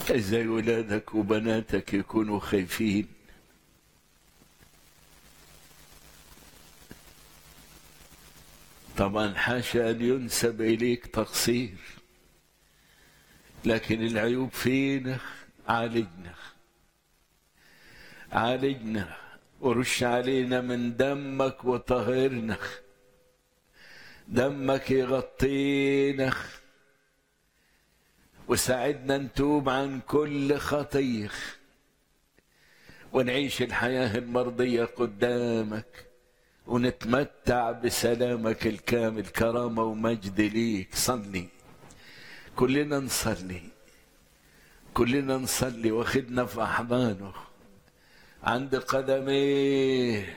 ازاي ولادك وبناتك يكونوا خايفين طبعا حاشا ان ينسب اليك تقصير لكن العيوب فينا عالجنا عالجنا ورش علينا من دمك وطهرنا دمك يغطينا وساعدنا نتوب عن كل خطيه ونعيش الحياه المرضيه قدامك ونتمتع بسلامك الكامل كرامه ومجد ليك صلي كلنا نصلي كلنا نصلي واخدنا في احضانه عند قدميه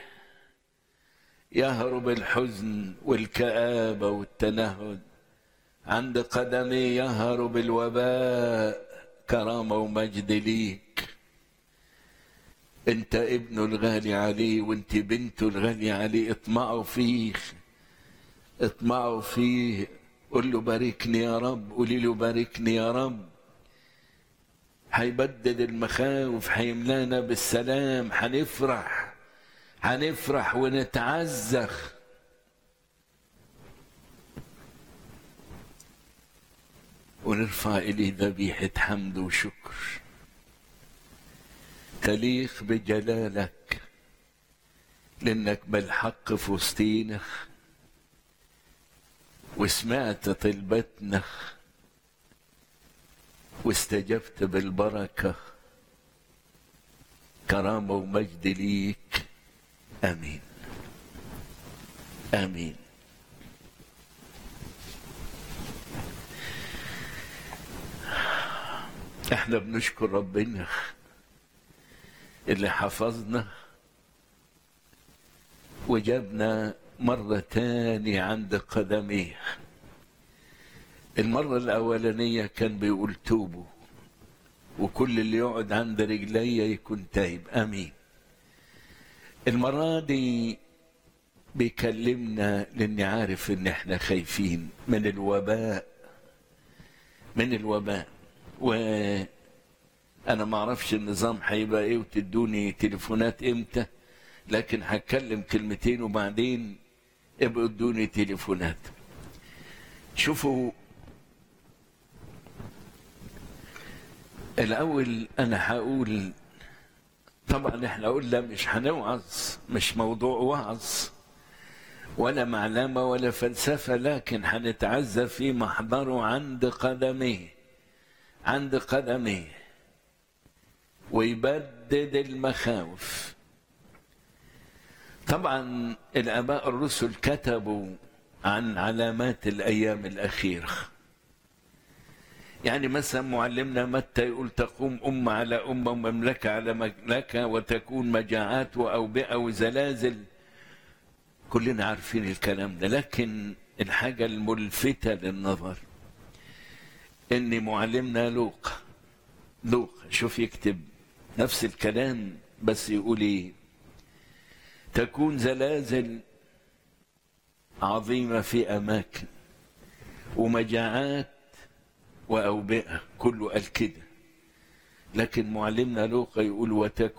يهرب الحزن والكآبة والتنهد عند قدميه يهرب الوباء كرامة ومجد ليك انت ابنه الغالي عليه وانت بنته الغالية عليه اطمعوا فيه اطمعوا فيه قل له باركني يا رب قولي له باركني يا رب هيبدد المخاوف هيملانا بالسلام هنفرح هنفرح ونتعزخ ونرفع إليه ذبيحة حمد وشكر تليق بجلالك لأنك بالحق في وسطينا وسمعت طلبتنا واستجبت بالبركة كرامة ومجد ليك آمين آمين احنا بنشكر ربنا اللي حفظنا وجابنا مرة تاني عند قدميه المرة الأولانية كان بيقول توبوا وكل اللي يقعد عند رجلي يكون تايب آمين المرة دي بيكلمنا لاني عارف ان احنا خايفين من الوباء من الوباء وانا ما اعرفش النظام هيبقى ايه وتدوني تليفونات امتى لكن هتكلم كلمتين وبعدين ابقوا ادوني تليفونات شوفوا الاول انا هقول طبعا احنا قلنا مش هنوعظ مش موضوع وعظ ولا معلمه ولا فلسفه لكن هنتعزى في محضره عند قدميه عند قدميه ويبدد المخاوف طبعا الاباء الرسل كتبوا عن علامات الايام الاخيره يعني مثلا معلمنا متى يقول تقوم أمة على أمة ومملكة على مملكة وتكون مجاعات وأوبئة وزلازل كلنا عارفين الكلام ده لكن الحاجة الملفتة للنظر إن معلمنا لوقا لوقا شوف يكتب نفس الكلام بس يقول إيه تكون زلازل عظيمة في أماكن ومجاعات وأوبئة كله قال كده لكن معلمنا لوقا يقول وتكون